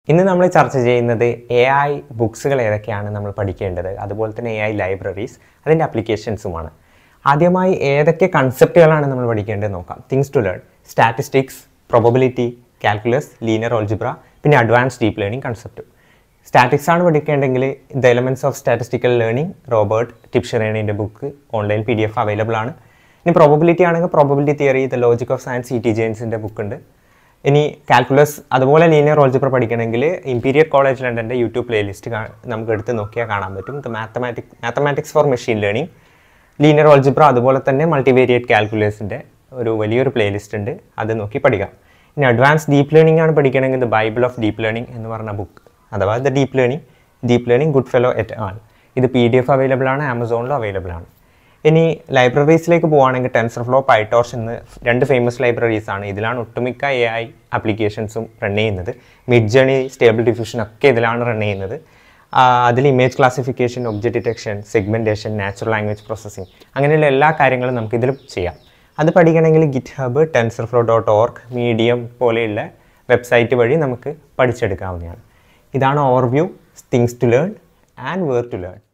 ഇന്ന് നമ്മൾ ചർച്ച ചെയ്യുന്നത് എ ഐ ബുക്സുകൾ ഏതൊക്കെയാണ് നമ്മൾ പഠിക്കേണ്ടത് അതുപോലെ തന്നെ എ ഐ ലൈബ്രറീസ് അതിൻ്റെ അപ്ലിക്കേഷൻസുമാണ് ആദ്യമായി ഏതൊക്കെ കൺസെപ്റ്റുകളാണ് നമ്മൾ പഠിക്കേണ്ടത് നോക്കാം things to learn statistics probability calculus linear algebra പിന്നെ advance deep learning concept statics ആണ് പഠിക്കേണ്ടെങ്കിൽ the elements of statistical learning Robert ടിപ്ഷറേണിൻ്റെ book online P D F available ആണ് ഇനി പ്രോബബിലിറ്റി ആണെങ്കിൽ probability theory the logic of science E T ജെയിൻസിൻ്റെ book ഉണ്ട് ഇനി കാൽക്കുലസ് അതുപോലെ ലീനിയർ ഓൾജിബ്ര പഠിക്കണമെങ്കിൽ ഇമ്പീരിയൽ കോളേജ് ലണ്ടൻ്റെ യൂട്യൂബ് പ്ലേലിസ്റ്റ് നമുക്ക് എടുത്ത് നോക്കിയാൽ കാണാൻ പറ്റും the mathematic mathematics for machine learning linear algebra അതുപോലെ തന്നെ മൾട്ടിവേരിയേറ്റ് കാൽക്കുലേഴ്സിൻ്റെ ഒരു വലിയൊരു പ്ലേലിസ്റ്റ് ഉണ്ട് അത് നോക്കി പഠിക്കാം ഇനി അഡ്വാൻസ് ഡീപ്പ് ലേണിംഗ് ആണ് പഠിക്കണമെങ്കിൽ the Bible of deep learning എന്ന് പറഞ്ഞ ബുക്ക് അഥവാ the deep learning deep learning Goodfellow et al ഇത് പി ഡി എഫ് അവൈലബിൾ ആണ് ആമസോണിലും അവൈലബിൾ ആണ് ഇനി ലൈബ്രറീസിലേക്ക് പോവുകയാണെങ്കിൽ ടെൻസർ ഫ്ലോ പൈറ്റോഷ് എന്ന് രണ്ട് ഫേമസ് ലൈബ്രറീസ് ആണ് ഇതിലാണ് ഒട്ടുമിക്ക എ ഐ ആപ്ലിക്കേഷൻസും റൺ ചെയ്യുന്നത് മിഡ് ജേണി സ്റ്റേബിൾ ഡിഫ്യൂഷൻ ഒക്കെ ഇതിലാണ് റൺ ചെയ്യുന്നത് അതിൽ image classification object detection segmentation natural language processing അങ്ങനെയുള്ള എല്ലാ കാര്യങ്ങളും നമുക്ക് ഇതിൽ ചെയ്യാം അത് പഠിക്കണമെങ്കിൽ GitHub TensorFlow dot org Medium പോലെയുള്ള വെബ്സൈറ്റ് വഴി നമുക്ക് പഠിച്ചെടുക്കാവുന്നതാണ് ഇതാണ് overview things to learn and where to learn